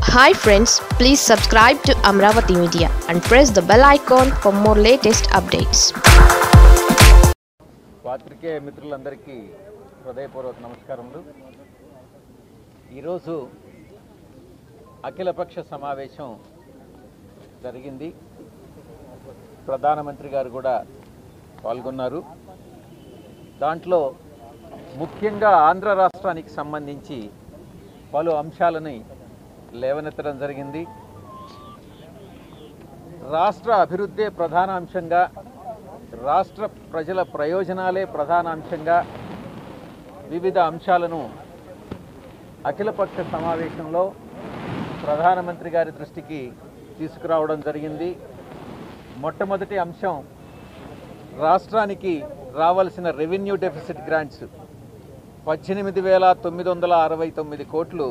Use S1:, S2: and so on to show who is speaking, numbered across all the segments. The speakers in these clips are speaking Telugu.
S1: Hi friends please subscribe to Amaravati media and press the bell icon for more latest updates
S2: పాత్రికేయ మిత్రులందరికీ హృదయపూర్వక నమస్కారములు ఈరోజు అఖిలపక్ష సమావేశం జరిగింది ప్రధానమంత్రి గారు కూడా పాల్గొన్నారు దాంట్లో ముఖ్యంగా ఆంధ్ర రాష్ట్రానికి సంబంధించి పలు అంశాలని లేవనెత్తడం జరిగింది రాష్ట్ర అభివృద్ధే ప్రధాన అంశంగా రాష్ట్ర ప్రజల ప్రయోజనాలే ప్రధాన అంశంగా వివిధ అంశాలను అఖిలపక్ష సమావేశంలో ప్రధానమంత్రి గారి దృష్టికి తీసుకురావడం జరిగింది మొట్టమొదటి అంశం రాష్ట్రానికి రావాల్సిన రెవెన్యూ డెఫిసిట్ గ్రాంట్స్ పద్దెనిమిది వేల తొమ్మిది వందల అరవై తొమ్మిది కోట్లు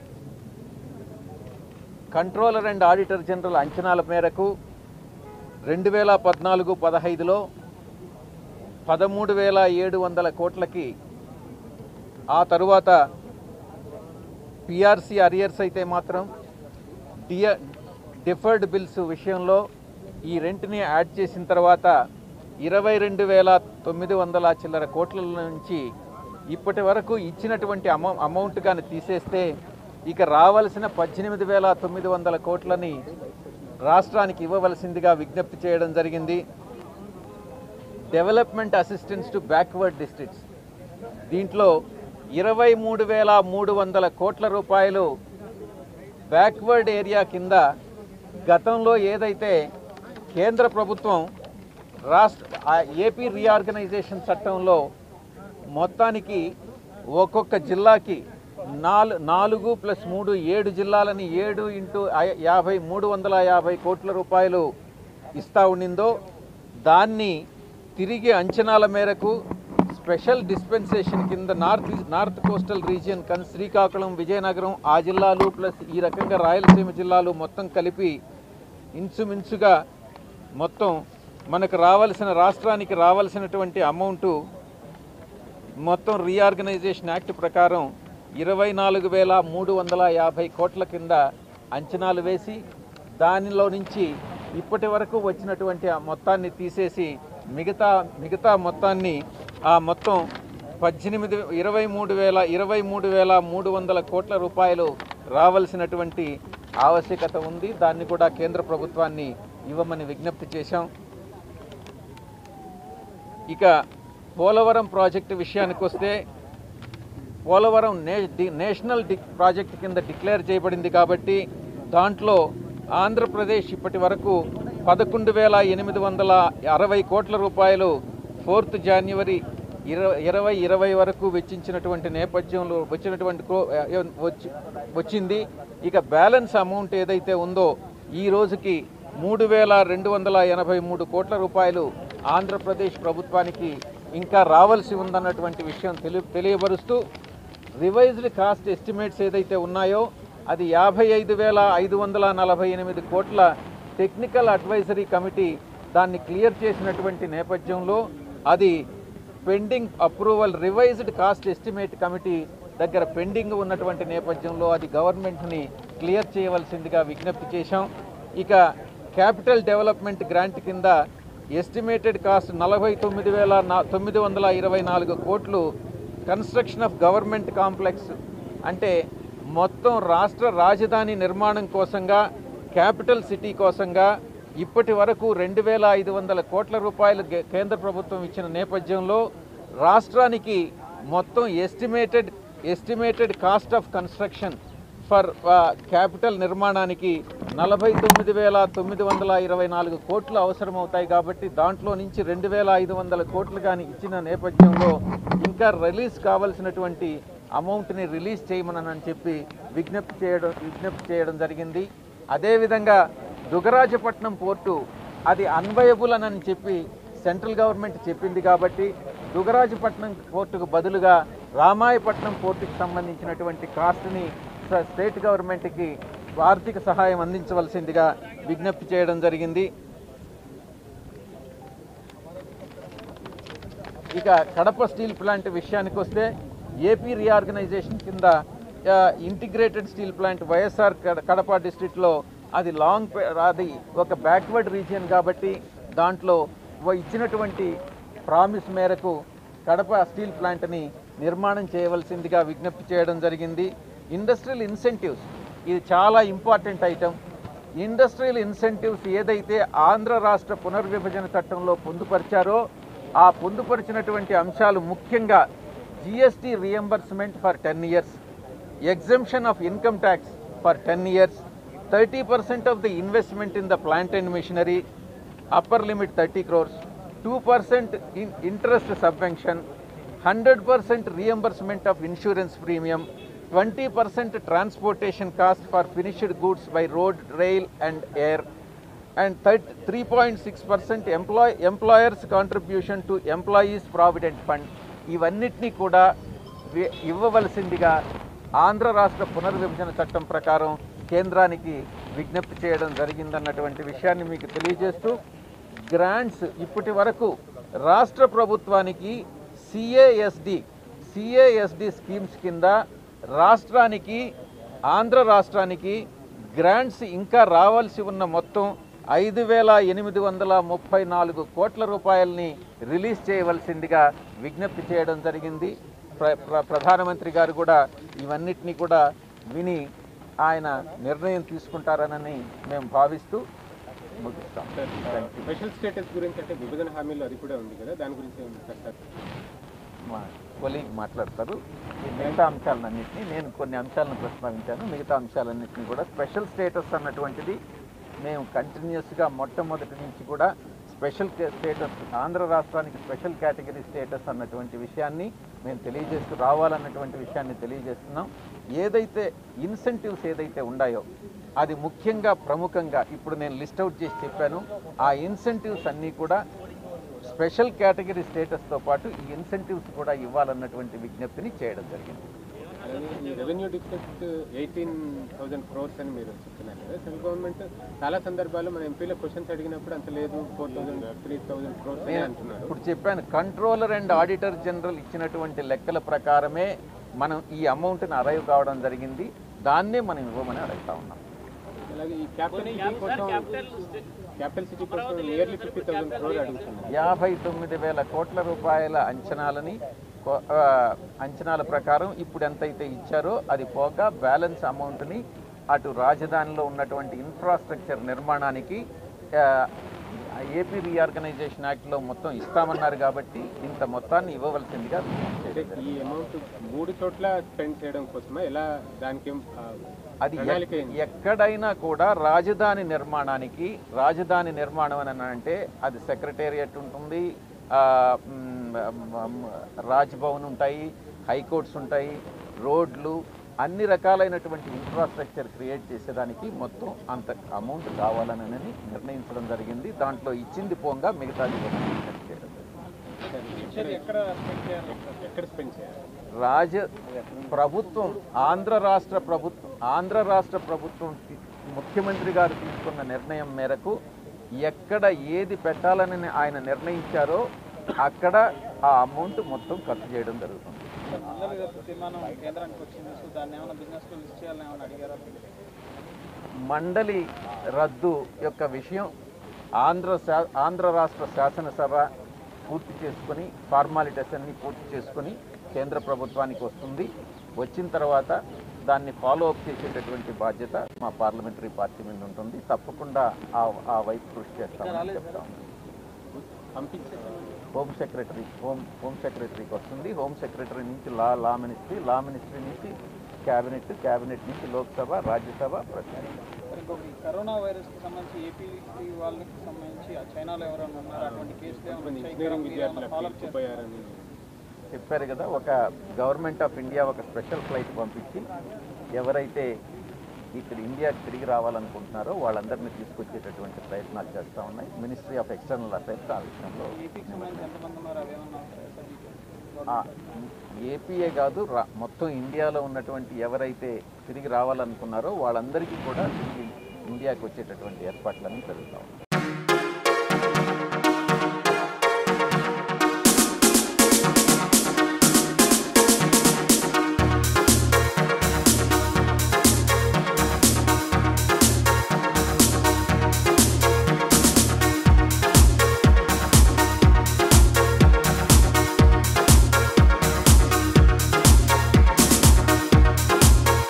S2: కంట్రోలర్ అండ్ ఆడిటర్ జనరల్ అంచనాల మేరకు రెండు వేల పద్నాలుగు పదహైదులో పదమూడు వేల ఏడు వందల కోట్లకి ఆ తరువాత పిఆర్సీ అరియర్స్ అయితే మాత్రం డియ డిఫర్డ్ బిల్స్ విషయంలో ఈ రెంట్ని యాడ్ చేసిన తర్వాత ఇరవై రెండు వేల తొమ్మిది వందల చిల్లర కోట్ల నుంచి ఇప్పటి వరకు ఇచ్చినటువంటి అమౌ అమౌంట్ కానీ తీసేస్తే ఇక రావాల్సిన పద్దెనిమిది వేల తొమ్మిది వందల కోట్లని రాష్ట్రానికి ఇవ్వవలసిందిగా విజ్ఞప్తి చేయడం జరిగింది development assistance to backward districts దీంట్లో ఇరవై మూడు వేల మూడు వందల కోట్ల రూపాయలు బ్యాక్వర్డ్ ఏరియా కింద గతంలో ఏదైతే కేంద్ర ప్రభుత్వం రాష్ట్ర ఆ ఏపీ రీఆర్గనైజేషన్ చట్టంలో మొత్తానికి ఒక్కొక్క జిల్లాకి నాలు నాలుగు ప్లస్ మూడు ఏడు జిల్లాలని ఏడు ఇంటూ ఐ- యాభై మూడు వందల యాభై కోట్ల రూపాయలు ఇస్తా ఉండిందో దాన్ని తిరిగి అంచనాల మేరకు స్పెషల్ డిస్పెన్సేషన్ కింద నార్త్ నార్త్ కోస్టల్ రీజియన్ కన్ శ్రీకాకుళం విజయనగరం ఆ జిల్లాలు ప్లస్ ఈ రకంగా రాయలసీమ జిల్లాలు మొత్తం కలిపి ఇంచుమించుగా మొత్తం మనకు రావాల్సిన రాష్ట్రానికి రావాల్సినటువంటి అమౌంటు మొత్తం రీఆర్గనైజేషన్ యాక్ట్ ప్రకారం ఇరవై నాలుగు వేల మూడు వందల యాభై కోట్ల కింద అంచనాలు వేసి దానిలో నుంచి ఇప్పటి వరకు వచ్చినటువంటి ఆ మొత్తాన్ని తీసేసి మిగతా మిగతా మొత్తాన్ని ఆ మొత్తం పద్దెనిమిది ఇరవై మూడు వేల ఇరవై మూడు వేల మూడు వందల కోట్ల రూపాయలు రావాల్సినటువంటి ఆవశ్యకత ఉంది దాన్ని కూడా కేంద్ర ప్రభుత్వాన్ని ఇవ్వమని విజ్ఞప్తి చేశాం ఇక పోలవరం ప్రాజెక్టు విషయానికి వస్తే పోలవరం నే డి- నేషనల్ డి ప్రాజెక్ట్ కింద డిక్లేర్ చేయబడింది కాబట్టి దాంట్లో ఆంధ్రప్రదేశ్ ఇప్పటి వరకు పదకొండు వేల ఎనిమిది వందల అరవై కోట్ల రూపాయలు ఫోర్త్ జనవరి ఇరవై ఇరవై ఇరవై వరకు వెచ్చించినటువంటి నేపథ్యంలో వచ్చినటువంటి కో- ఏ- వచ్చి వచ్చింది ఇక బ్యాలెన్స్ అమౌంట్ ఏదైతే ఉందో ఈ రోజుకి మూడు వేల రెండు వందల ఎనభై మూడు కోట్ల రూపాయలు ఆంధ్రప్రదేశ్ ప్రభుత్వానికి ఇంకా రావాల్సి ఉందన్నటువంటి విషయం తెలి తెలియబరుస్తూ రివైజ్డ్ కాస్ట్ ఎస్టిమేట్స్ ఏదైతే ఉన్నాయో అది యాభై ఐదు వేల ఐదు వందల నలభై ఎనిమిది కోట్ల టెక్నికల్ అడ్వైజరీ కమిటీ దాన్ని క్లియర్ చేసినటువంటి నేపథ్యంలో అది pending approval revised cost estimate committee దగ్గర పెండింగ్ ఉన్నటువంటి నేపథ్యంలో అది గవర్నమెంట్ని క్లియర్ చేయవలసిందిగా విజ్ఞప్తి చేశాం ఇక క్యాపిటల్ డెవలప్మెంట్ గ్రాంట్ కింద ఎస్టిమేటెడ్ కాస్ట్ నలభై తొమ్మిది వేల నా- తొమ్మిది వందల ఇరవై నాలుగు కోట్లు కన్స్ట్రక్షన్ ఆఫ్ గవర్నమెంట్ కాంప్లెక్స్ అంటే మొత్తం రాష్ట్ర రాజధాని నిర్మాణం కోసంగా క్యాపిటల్ సిటీ కోసంగా ఇప్పటి వరకు రెండు వేల ఐదు వందల కోట్ల రూపాయలు గే- కేంద్ర ప్రభుత్వం ఇచ్చిన నేపథ్యంలో రాష్ట్రానికి మొత్తం estimated estimated cost of construction for capital నిర్మాణానికి నలభై తొమ్మిది వేల తొమ్మిది వందల ఇరవై నాలుగు కోట్లు అవసరమవుతాయి కాబట్టి దాంట్లో నుంచి రెండు వేల ఐదు వందల కోట్లు కానీ ఇచ్చిన నేపథ్యంలో ఇంకా రిలీజ్ కావాల్సినటువంటి అమౌంట్ని రిలీజ్ చేయమని చెప్పి విజ్ఞప్తి చేయడం విజ్ఞప్తి చేయడం జరిగింది అదేవిధంగా దుగరాజపట్నం పోర్టు అది అన్వయబుల్ అని చెప్పి సెంట్రల్ గవర్నమెంట్ చెప్పింది కాబట్టి దుగరాజపట్నం పోర్టుకు బదులుగా రామాయపట్నం పోర్టుకు సంబంధించినటువంటి కాస్ట్ని స- స్టేట్ గవర్నమెంట్కి ఆర్థిక సహాయం అందించవలసిందిగా విజ్ఞప్తి చేయడం జరిగింది ఇక కడప స్టీల్ ప్లాంట్ విషయానికి వస్తే ఏపీ రీఆర్గనైజేషన్ కింద ఇంటిగ్రేటెడ్ స్టీల్ ప్లాంట్ వైఎస్ఆర్ కడ- కడప డిస్ట్రిక్ట్లో అది లాంగ్ పే- అది ఒక బ్యాక్వర్డ్ రీజియన్ కాబట్టి దాంట్లో వ- ఇచ్చినటువంటి ప్రామిస్ మేరకు కడప స్టీల్ ప్లాంట్ని నిర్మాణం చేయవలసిందిగా విజ్ఞప్తి చేయడం జరిగింది ఇండస్ట్రియల్ ఇన్సెంటివ్స్ ఇది చాలా ఇంపార్టెంట్ ఐటమ్ ఇండస్ట్రియల్ ఇన్సెంటివ్స్ ఏదైతే ఆంధ్ర రాష్ట్ర పునర్విభజన చట్టంలో పొందుపరిచారో ఆ పొందుపరిచినటువంటి అంశాలు ముఖ్యంగా GST reimbursement for ten years exemption of income tax for ten years thirty percent of the investment in the plant and machinery upper limit thirty crores two percent in interest subvention hundred percent reimbursement of insurance premium twenty percent transportation cost for finished goods by road rail and air and thirty three point six percent employ employers contribution to employees provident fund ఇవన్నిటినీ కూడా వి- ఇవ్వవలసిందిగా ఆంధ్ర రాష్ట్ర పునర్విభజన చట్టం ప్రకారం కేంద్రానికి విజ్ఞప్తి చేయడం జరిగిందన్నటువంటి విషయాన్ని మీకు తెలియజేస్తూ గ్రాంట్స్ ఇప్పటి వరకు రాష్ట్ర ప్రభుత్వానికి సిఏఎస్డి సిఏఎస్డి స్కీమ్స్ కింద రాష్ట్రానికి ఆంధ్ర రాష్ట్రానికి గ్రాంట్స్ ఇంకా రావాల్సి ఉన్న మొత్తం ఐదు వేల ఎనిమిది వందల ముప్పై నాలుగు కోట్ల రూపాయలని రిలీజ్ చేయవలసిందిగా విజ్ఞప్తి చేయడం జరిగింది ప్ర ప్ర- ప్రధానమంత్రి గారు కూడా ఇవన్నిటినీ కూడా విని ఆయన నిర్ణయం తీసుకుంటారనని మేము భావిస్తూ ముగిస్తాం
S3: స్పెషల్ స్టేటస్ గురించి అంటే విభజన హామీలు అది కూడా ఉంది కదా దాని గురించి ఏమైనా చెప్తారా?
S2: మా కొలీగ్ మాట్లాడతారు ఈ మిగతా అంశాలన్నింటినీ నేను కొన్ని అంశాలను ప్రస్తావించాను మిగతా అంశాలన్నింటినీ కూడా స్పెషల్ స్టేటస్ అన్నటువంటిది మేము కంటిన్యూస్గా మొట్టమొదటి నుంచి కూడా స్పెషల్ కే- స్టేటస్ ఆంధ్ర రాష్ట్రానికి స్పెషల్ కేటగిరీ స్టేటస్ అన్నటువంటి విషయాన్ని మేము తెలియజేస్తూ రావాలన్నటువంటి విషయాన్ని తెలియజేస్తున్నాం ఏదైతే ఇన్సెంటివ్స్ ఏదైతే ఉన్నాయో అది ముఖ్యంగా ప్రముఖంగా ఇప్పుడు నేను లిస్ట్ అవుట్ చేసి చెప్పాను ఆ ఇన్సెంటివ్స్ అన్నీ కూడా స్పెషల్ కేటగిరీ స్టేటస్తో పాటు ఈ ఇన్సెంటివ్స్ కూడా ఇవ్వాలన్నటువంటి విజ్ఞప్తిని చేయడం జరిగింది
S3: అలాగే ఈ revenue deficit eighteen thousand crores అని మీరు చెప్తున్నారు కదా సెంట్రల్ గవర్నమెంట్ చాలా సందర్భాల్లో మన ఎంపీలో క్వశ్చన్స్ అడిగినప్పుడు అంత లేదు four thousand three thousand crores అని అంటున్నారు
S2: ఇప్పుడు చెప్పాను కంట్రోలర్ అండ్ ఆడిటర్ జనరల్ ఇచ్చినటువంటి లెక్కల ప్రకారమే మనం ఈ అమౌంట్ని అరైవ్ కావడం జరిగింది దాన్నే మనం ఇవ్వమని అడుగుతా ఉన్నాం
S3: అలాగే ఈ క్యాపిటల్ సిటీ కోసం క్యాపిటల్ సిటీ కోసం నియర్లీ ఫిఫ్టీ థౌసండ్ క్రోర్ అడుగుతున్నారు
S2: యాభై తొమ్మిది వేల కోట్ల రూపాయల అంచనాలని కొ- ఆ, అంచనాల ప్రకారం ఇప్పుడు ఎంతైతే ఇచ్చారో అది పోగా బ్యాలెన్స్ అమౌంట్ని అటు రాజధానిలో ఉన్నటువంటి ఇన్ఫ్రాస్ట్రక్చర్ నిర్మాణానికి ఆ, ఏపీ రీఆర్గనైజేషన్ యాక్ట్లో మొత్తం ఇస్తామన్నారు కాబట్టి ఇంత మొత్తాన్ని ఇవ్వవలసిందిగా విజ్ఞప్తి
S3: అంటే
S2: చేయడం
S3: ఈ అమౌంట్ మూడు చోట్ల స్పెండ్ చేయడం కోసమా ఎలా దానికి ఏం, ఆ,
S2: అది
S3: ప్రణాళిక
S2: ఎక్-
S3: ఏంటి?
S2: ఎక్కడైనా కూడా రాజధాని నిర్మాణానికి రాజధాని నిర్మాణం అని అంటే అది సెక్రటేరియట్ ఉంటుంది ఆ, మ్, మ్, రాజ్భవన్ ఉంటాయి హైకోర్ట్స్ ఉంటాయి రోడ్లు అన్ని రకాలైనటువంటి ఇన్ఫ్రాస్ట్రక్చర్ క్రియేట్ చేసేదానికి మొత్తం అంత అమౌంట్ కావాలని నిర్ణయించడం జరిగింది దాంట్లో ఇచ్చింది పోగా మిగతాది కూడా విజ్ఞప్తి చేయడం జరిగింది.
S3: ఎక్కడ ఎక్కడ స్పెండ్ చేయాలి
S2: రాజ ప్రభుత్వం ఆంధ్ర రాష్ట్ర ప్రభుత్వం ఆంధ్ర రాష్ట్ర ప్రభుత్వం తీ- ముఖ్యమంత్రి గారు తీసుకున్న నిర్ణయం మేరకు ఎక్కడ ఏది పెట్టాలని ఆయన నిర్ణయించారో అక్కడ ఆ అమౌంట్ మొత్తం ఖర్చు చేయడం జరుగుతుంది
S4: మండలి రద్దు తీర్మానం కేంద్రానికి వచ్చింది సో దాన్ని ఏమైనా బిజినెస్ లో లిస్ట్ చేయాలని ఏమైనా అడిగారా
S2: మండలి రద్దు యొక్క విషయం ఆంధ్ర శా- ఆంధ్ర రాష్ట్ర శాసనసభ పూర్తి చేసుకొని ఫార్మాలిటీస్ అన్ని పూర్తి చేసుకొని కేంద్ర ప్రభుత్వానికి వస్తుంది వచ్చిన తర్వాత దాన్ని ఫాలో అప్ చేసేటటువంటి బాధ్యత మా పార్లమెంటరీ పార్టీ మీద ఉంటుంది తప్పకుండా ఆ ఆ వైపు కృషి చేస్తామని చెప్తా ఉన్నాను
S3: పంపించేసారు
S2: హోమ్ సెక్రటరీ హోమ్ హోమ్ సెక్రటరీకి వస్తుంది హోమ్ సెక్రటరీ నుంచి లా లా మినిస్ట్రీ లా మినిస్ట్రీ నుంచి క్యాబినెట్ క్యాబినెట్ నుంచి లోక్సభ రాజ్యసభ ప్రతినిధి
S4: మరి ఇంకొక ఈ కరోనా వైరస్ కి సంబంధించి ఏపీ వాళ్ళకి సంబంధించి ఆ చైనాలో ఎవరైనా ఉన్నారా అటువంటి కేసులు ఏమైనా
S3: కొన్ని
S4: వచ్చాయి?
S3: ఇంజనీరింగ్
S4: మీరు ఏమైనా
S3: విద్యార్థులు
S4: follow up చేస్తారా?
S3: ఇరుక్కుపోయారని
S2: చెప్పారు కదా ఒక గవర్నమెంట్ ఆఫ్ ఇండియా ఒక స్పెషల్ ఫ్లైట్ పంపించి ఎవరైతే ఇక్కడ ఇండియాకి తిరిగి రావాలనుకుంటున్నారో వాళ్ళందరినీ తీసుకొచ్చేటటువంటి ప్రయత్నాలు చేస్తూ ఉన్నాయి మినిస్ట్రీ ఆఫ్ ఎక్స్టర్నల్ అఫైర్స్ ఆ విషయంలో
S4: ఏపీకి సంబంధించి ఎంతమంది ఉన్నారు అవి ఏమన్నా ఉంటాయా సార్ మీకు?
S2: ఆ, ఏపీఏ కాదు రా- మొత్తం ఇండియాలో ఉన్నటువంటి ఎవరైతే తిరిగి రావాలనుకున్నారో వాళ్ళందరికీ కూడా తిరిగి ఇండియాకి వచ్చేటటువంటి ఏర్పాట్లన్నీ జరుగుతూ ఉన్నాయి